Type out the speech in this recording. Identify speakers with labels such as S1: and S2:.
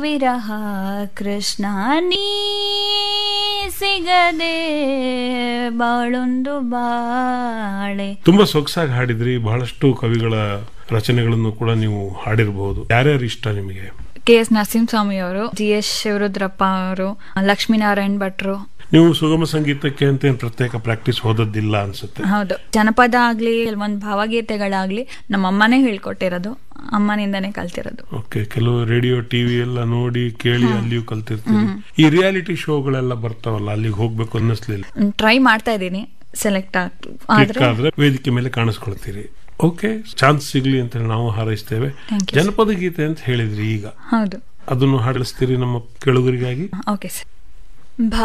S1: ವಿರಹ ಕೃಷ್ಣ ನೀ ಸಿಗದೆ ಬಾಳೊಂದು ಬಾಳೆ
S2: ತುಂಬಾ ಸೊಗಸಾಗಿ ಹಾಡಿದ್ರಿ ಬಹಳಷ್ಟು ಕವಿಗಳ ರಚನೆಗಳನ್ನು ಕೂಡ ನೀವು ಹಾಡಿರಬಹುದು ಯಾರ್ಯಾರು ಇಷ್ಟ ನಿಮಗೆ
S1: ಕೆ ಎಸ್ ನರಸಿಂಹಸ್ವಾಮಿ ಅವರು ಜಿ ಎಸ್ ಶಿವರುದ್ರಪ್ಪ ಅವರು ಲಕ್ಷ್ಮೀನಾರಾಯಣ್ ಭಟ್ರು
S2: ನೀವು ಸುಗಮ ಸಂಗೀತಕ್ಕೆ ಅಂತ ಏನ್ ಪ್ರತ್ಯೇಕ ಪ್ರಾಕ್ಟೀಸ್ ಓದೋದಿಲ್ಲ ಅನ್ಸುತ್ತೆ
S1: ಹೌದು ಜನಪದ ಆಗ್ಲಿ ಕೆಲವೊಂದು ಭಾವಗೀತೆಗಳಾಗ್ಲಿ ನಮ್ಮ ಅಮ್ಮನೇ ಹೇಳ್ಕೊಟ್ಟಿರೋದು ಅಮ್ಮನಿಂದನೇ ಕಲ್ತಿರೋದು
S2: ಓಕೆ ಕೆಲವು ರೇಡಿಯೋ ಟಿವಿ ಎಲ್ಲ ನೋಡಿ ಕೇಳಿ ಅಲ್ಲಿಯೂ ಕಲ್ತಿರ್ತೀವಿ ಈ ರಿಯಾಲಿಟಿ ಶೋಗಳೆಲ್ಲ ಬರ್ತಾವಲ್ಲ ಅಲ್ಲಿಗೆ ಹೋಗ್ಬೇಕು ಅನ್ನಿಸ್ಲಿಲ್ಲ
S1: ಟ್ರೈ ಮಾಡ್ತಾ ಇದ್ದೀನಿ ಸೆಲೆಕ್ಟ್ ಆಗ್
S2: ಕ್ಲಿಕ್
S1: ಆದ್ರೆ
S2: ಆದ್ರೆ ವೇದಿಕೆ ಮೇಲೆ ಕಾಣಿಸ್ಕೊಳ್ತೀರಿ ಓಕೆ ಚಾನ್ಸ್ ಸಿಗ್ಲಿ ಅಂತ ಹೇಳಿ ನಾವು ಹಾರೈಸ್ತೇವೆ
S1: Thank you,
S2: ಜನಪದ ಗೀತೆ ಅಂತ ಹೇಳಿದ್ರಿ ಈಗ
S1: ಹೌದು
S2: ಅದನ್ನು ಹಾಡಿಸ್ತೀರಿ ನಮ್ಮ ಕೆಳಗರಿಗಾಗಿ
S1: ಓಕೆ ಸರ್